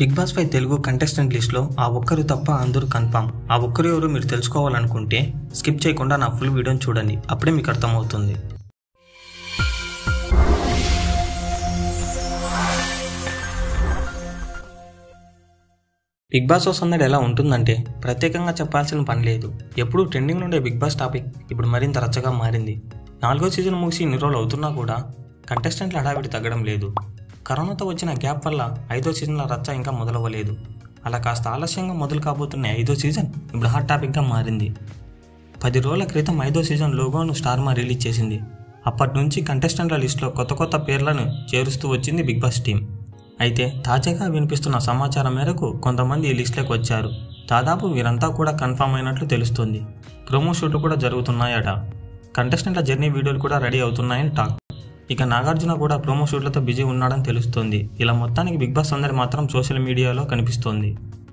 big boss five Telugu contestant లిస్ట్లో ఆ ఒక్కరు తప్ప అందరూ కన్ఫామ్ ఆ ఒక్కరు ఎవరు మీరు తెలుసుకోవాలనుకుంటే స్కిప్ చేయకుండా నా ఫుల్ వీడియోని చూడండి అప్పుడే మీకు అర్థమవుతుంది బిగ్ బాస్ వస్తుందడు ఎలా ఉంటుందంటే ప్రత్యేకంగా చెప్పాల్సిన పని లేదు ఎప్పుడూ ట్రెండింగ్ ఉండే బిగ్ బాస్ టాపిక్ ఇప్పుడు మరింత రచ్చగా మారింది నాలుగో సీజన్ ముగిసి ఇన్ని రోజులు అవుతున్నా కూడా కంటెస్టెంట్ల హడావిడి తగ్గడం లేదు కరోనాతో వచ్చిన గ్యాప్ వల్ల ఐదో సీజన్ల రచ్చ ఇంకా మొదలవ్వలేదు అలా కాస్త ఆలస్యంగా మొదలు కాబోతున్న ఐదో సీజన్ ఇప్పుడు హాట్ టాపిక్గా మారింది పది రోజుల క్రితం ఐదో సీజన్ లోగోను స్టార్మా రిలీజ్ చేసింది అప్పటి నుంచి కంటెస్టెంట్ల లిస్టులో కొత్త కొత్త పేర్లను చేరుస్తూ వచ్చింది బిగ్ బాస్ టీం అయితే తాజాగా వినిపిస్తున్న సమాచారం మేరకు కొంతమంది ఈ లిస్టులోకి వచ్చారు దాదాపు వీరంతా కూడా కన్ఫామ్ అయినట్లు తెలుస్తుంది ప్రోమో షూట్లు కూడా జరుగుతున్నాయట కంటెస్టెంట్ల జర్నీ వీడియోలు కూడా రెడీ అవుతున్నాయని టాక్ ఇక నాగార్జున కూడా ప్రోమో షూట్లతో బిజీ ఉన్నాడని తెలుస్తోంది ఇలా మొత్తానికి బిగ్ బాస్ అందరి మాత్రం సోషల్ మీడియాలో కనిపిస్తోంది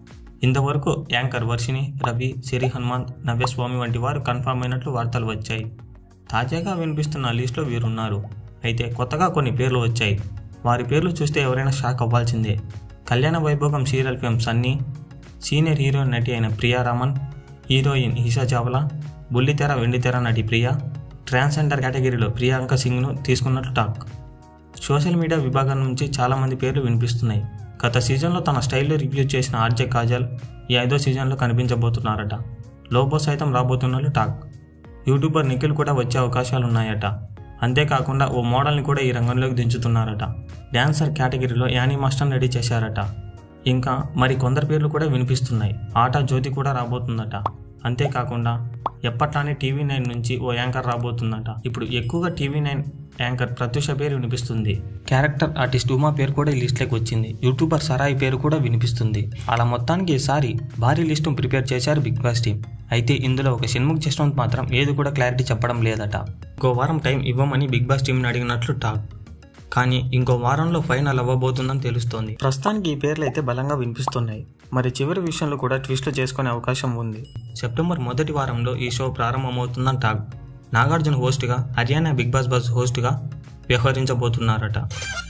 ఇంతవరకు యాంకర్ వర్షిని రవి సిరి హనుమంత్ నవ్యస్వామి వంటి వారు కన్ఫామ్ అయినట్లు వార్తలు వచ్చాయి తాజాగా వినిపిస్తున్న లిస్టులో వీరున్నారు అయితే కొత్తగా కొన్ని పేర్లు వచ్చాయి వారి పేర్లు చూస్తే ఎవరైనా షాక్ అవ్వాల్సిందే Kalyana Vaibhogam serial fame Sunny senior heroine నటి అయిన ప్రియా రామన్ హీరోయిన్ ఈషా చావ్లా బుల్లితెర వెండితెర నటి ప్రియా ట్రాన్స్జెండర్ కేటగిరీలో ప్రియాంక సింగ్ను తీసుకున్నట్లు టాక్ సోషల్ మీడియా విభాగం నుంచి చాలామంది పేర్లు వినిపిస్తున్నాయి గత సీజన్లో తన స్టైల్లో రివ్యూ చేసిన ఆర్జే కాజల్ ఈ ఐదో సీజన్లో కనిపించబోతున్నారట లోబో సైతం రాబోతున్నట్లు టాక్ యూట్యూబర్ నిఖిల్ కూడా వచ్చే అవకాశాలు ఉన్నాయట అంతేకాకుండా ఓ మోడల్ని కూడా ఈ రంగంలోకి దించుతున్నారట డ్యాన్సర్ కేటగిరీలో యానీ మాస్టర్ రెడీ చేశారట ఇంకా మరి కొందరు పేర్లు కూడా వినిపిస్తున్నాయి ఆట జ్యోతి కూడా రాబోతుందట అంతేకాకుండా ఎప్పట్లానే టీవీ నైన్ నుంచి ఓ యాంకర్ రాబోతుందట ఇప్పుడు ఎక్కువగా టీవీ నైన్ యాంకర్ ప్రత్యూష పేరు వినిపిస్తుంది క్యారెక్టర్ ఆర్టిస్ట్ ఉమా పేరు కూడా ఈ లిస్ట్లోకి వచ్చింది యూట్యూబర్ సరాయి పేరు కూడా వినిపిస్తుంది అలా మొత్తానికి ఈసారి భారీ లిస్టును ప్రిపేర్ చేశారు బిగ్ బాస్ టీం అయితే ఇందులో ఒక షణ్ముఖ్ జస్వంత్ మాత్రం ఏది కూడా క్లారిటీ చెప్పడం లేదట ఇంకో వారం టైం ఇవ్వమని బిగ్ బాస్ టీంని అడిగినట్లు టాక్ కానీ ఇంకో వారంలో ఫైనల్ అవ్వబోతుందని తెలుస్తోంది ప్రస్తుతానికి ఈ పేర్లు అయితే బలంగా వినిపిస్తున్నాయి మరి చివరి విషయంలో కూడా ట్విస్ట్లు చేసుకునే అవకాశం ఉంది సెప్టెంబర్ మొదటి వారంలో ఈ షో ప్రారంభమవుతుందని టాక్ నాగార్జున హోస్ట్గా హర్యానా బిగ్ బాస్ బాస్ హోస్ట్గా వ్యవహరించబోతున్నారట